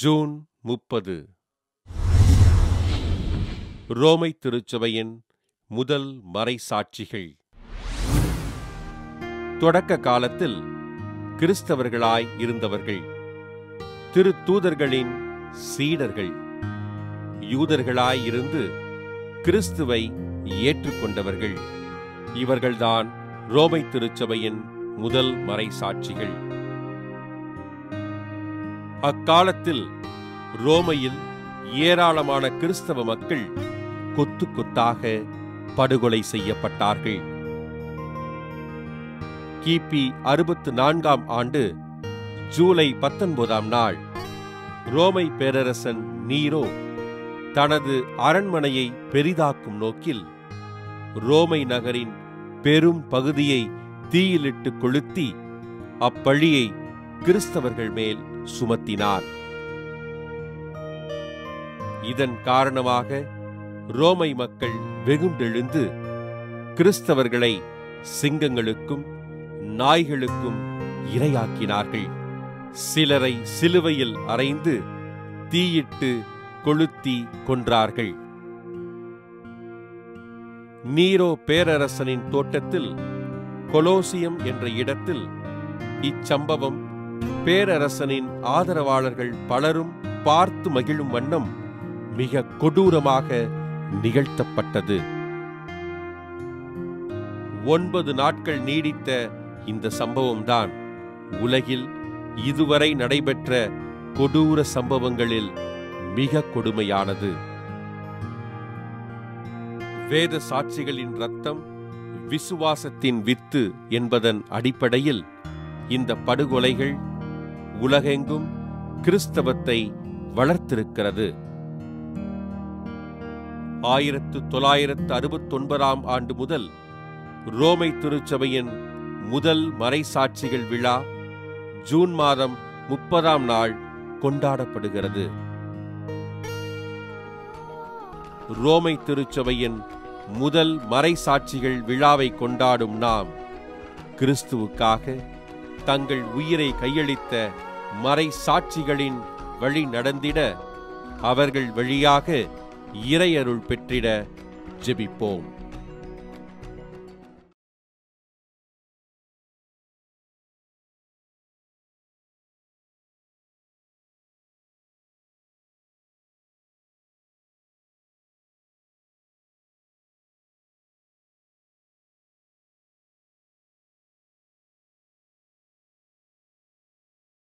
June முப்பது ரோமை திருச்சபையின் முதல் மறைசாட்சிகள் தொடக்க காலத்தில் கிறிஸ்தவர்களாய் இருந்தவர்கள் திருத்தூதர்களின் சீடர்கள் யூதர்களாய் இருந்து கிறிஸ்துவை ஏற்றுக்கொண்டவர்கள் இவர்கள்தான் ரோமை திருச்சபையின் முதல் மறைசாட்சிகள் அக்காலத்தில் ரோமையில் ஏராளமான கிறிஸ்தவ மக்கள் கொத்து கொத்தாக படுகொலை செய்யப்பட்டார்கள் கிபி அறுபத்து நான்காம் ஆண்டு ஜூலை பத்தொன்பதாம் நாள் ரோமை பேரரசன் நீரோ தனது அரண்மனையை பெரிதாக்கும் நோக்கில் ரோமை நகரின் பெரும் பகுதியை தீயிலிட்டு கொளுத்தி அப்பழியை கிறிஸ்தவர்கள் மேல் சுமத்தினார் இதன் காரணமாக ரோமை மக்கள் வெகுண்டெழுந்து கிறிஸ்தவர்களை சிங்கங்களுக்கும் நாய்களுக்கும் இரையாக்கினார்கள் சிலரை சிலுவையில் அறைந்து தீயிட்டு கொளுத்தி கொன்றார்கள் நீரோ பேரரசனின் தோட்டத்தில் கொலோசியம் என்ற இடத்தில் இச்சம்பவம் பேரரசனின் ஆதரவாளர்கள் பலரும் பார்த்து மகிழும் வண்ணம் மிக கொடூரமாக நிகழ்த்தப்பட்டது ஒன்பது நாட்கள் நீடித்த இந்த சம்பவம்தான் உலகில் இதுவரை நடைபெற்ற கொடூர சம்பவங்களில் மிக கொடுமையானது வேத சாட்சிகளின் ரத்தம் விசுவாசத்தின் வித்து என்பதன் அடிப்படையில் இந்த படுகொலைகள் உலகெங்கும் கிறிஸ்தவத்தை வளர்த்திருக்கிறது ஆயிரத்து தொள்ளாயிரத்து அறுபத்தொன்பதாம் ஆண்டு முதல் ரோமை திருச்சபையின் முதல் மறைசாட்சிகள் விழா ஜூன் மாதம் முப்பதாம் நாள் கொண்டாடப்படுகிறது ரோமை திருச்சபையின் முதல் மறைசாட்சிகள் விழாவை கொண்டாடும் நாம் கிறிஸ்துவுக்காக தங்கள் உயிரை கையளித்த மறை சாட்சிகளின் வழி நடந்திட அவர்கள் வழியாக இறையருள் பெற்றிட ஜெபிப்போம்